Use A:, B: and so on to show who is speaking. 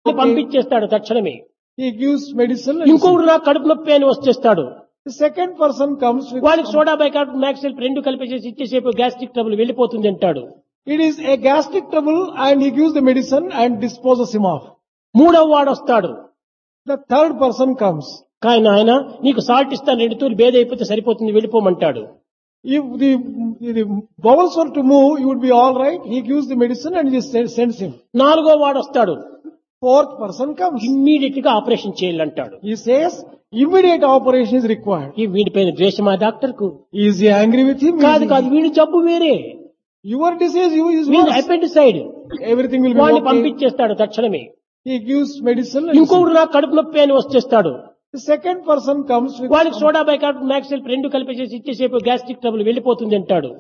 A: పంపించేస్తాడు తక్షణమే
B: He gives medicine. and
A: ఇంకొకడు నాకు కడుపు నొప్పి అని వచ్చేస్తాడు
B: The second person comes with
A: వాడికి సోడా బైకార్బ్ మ్యాక్సిల్ రెండు కలిపేసేసి ఇచ్చేసేపు గ్యాస్ట్రిక్ ట్రబుల్ వెళ్ళిపోతుంది అంటాడు
B: It is a gastric trouble and he gives the medicine and disposes him off.
A: మూడవ వాడు వస్తాడు
B: The third person comes.
A: కానీ ఆయన నీకు సాల్ట్ ఇస్తాను రెండు తూరు బేద అయిపోతే సరిపోతుంది వెళ్ళిపోమంటాడు
B: If the, the bowels were to move, you would be all right. He gives the medicine and he send- sends him.
A: నాలుగో వాడు వస్తాడు
B: Fourth person comes.
A: ఇమ్మీడియట్ గా ఆపరేషన్ చేయాలంటాడు
B: He says immediate operation is required.
A: ఈ వీడిపైన ద్వేషమా doctor కు
B: Is he angry with him?
A: కాదు
B: Is
A: కాదు వీడి జబ్బు వేరే
B: he- Your disease you is
A: వీడి
B: worse.
A: అపెండిసైడ్
B: Everything will be
A: వాడిని
B: okay.
A: పంపించేస్తాడు తక్షణమే
B: He gives medicine. and
A: ఇంకొకడు నాకు కడుపు నొప్పి అని వచ్చేస్తాడు
B: The second person comes with
A: వాడికి సోడా బైకార్బ్ మ్యాక్సిల్ రెండు కలిపేసేసి ఇచ్చేసేపు గ్యాస్ట్రిక్ ట్రబుల్ వెళ్ళిపోతుంది అంటాడు